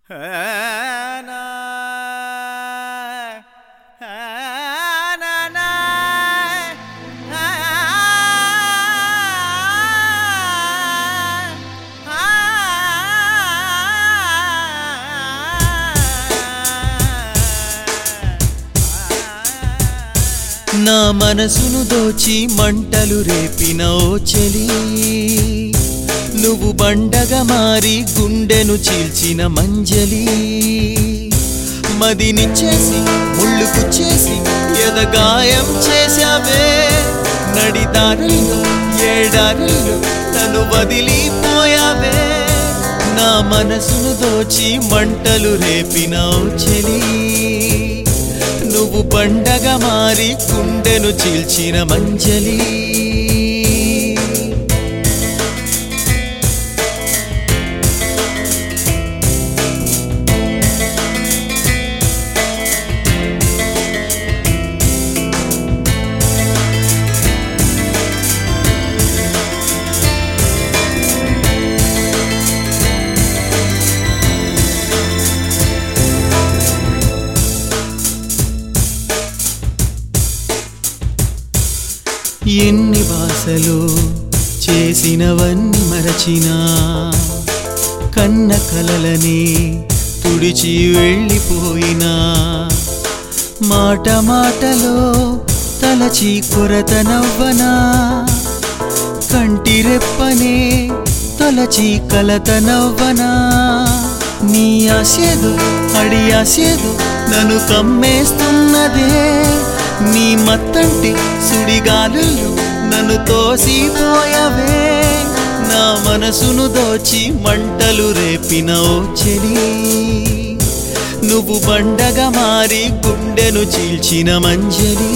నా మనసును దోచి మంటలు రేపిన ఓ చెలి నువ్వు బండగా మారి గుండెను చీల్చిన మంజలి మదినిచ్చేసి ముళ్ళుకు చేసి ఎదగాయం చేశావే నడిదారుల్లో ఏడారుల్లో నన్ను వదిలిపోయావే నా మనసును దోచి మంటలు రేపిన ఓ చెలి నువ్వు పండగ మారి గుండెను చీల్చిన మంజలి ఎన్ని భాషలు చేసినవన్నీ మరచినా కన్న కలలని తుడిచి వెళ్ళిపోయినా మాట మాటలో తలచి కొరత నవ్వనా కంటి రెప్పనే తొలచి కలత నవ్వనా నీ ఆసేదు అడి ఆసేదు నన్ను కమ్మేస్తున్నదే నీ మత్తంటి సుడిగాలులు నన్ను తోసిపోయవే నా మనసును దోచి మంటలు రేపిన ఓ చెలి నువ్వు బండగా మారి గుండెను చీల్చిన మంజలి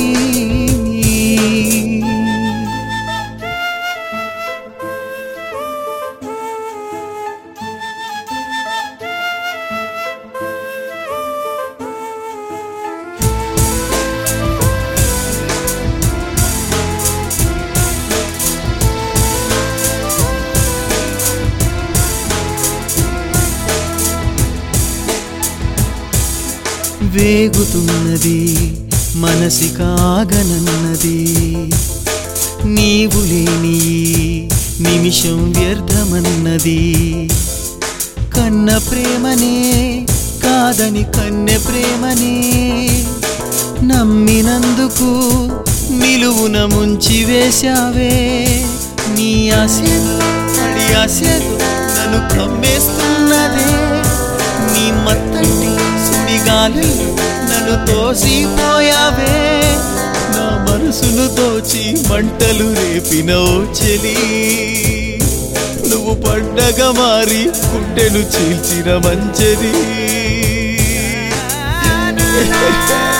వేగుతున్నది మనసి కాగనన్నది నీవు లేని ఈ నిమిషం వ్యర్థమన్నది కన్న ప్రేమనే కాదని కన్నె ప్రేమనే నమ్మినందుకు నిలువున ముంచి వేశావే నీ ఆశలు అడి ఆశలు నన్ను కమ్మేస్తున్నదే నీ మత్తంటి సుడిగాలు నన్ను తోసిపోయావే నా మనసును దోచి మంటలు రేపిన ఓ చెలి నువ్వు పండగ మారి గుండెను చీల్చిన మంచరి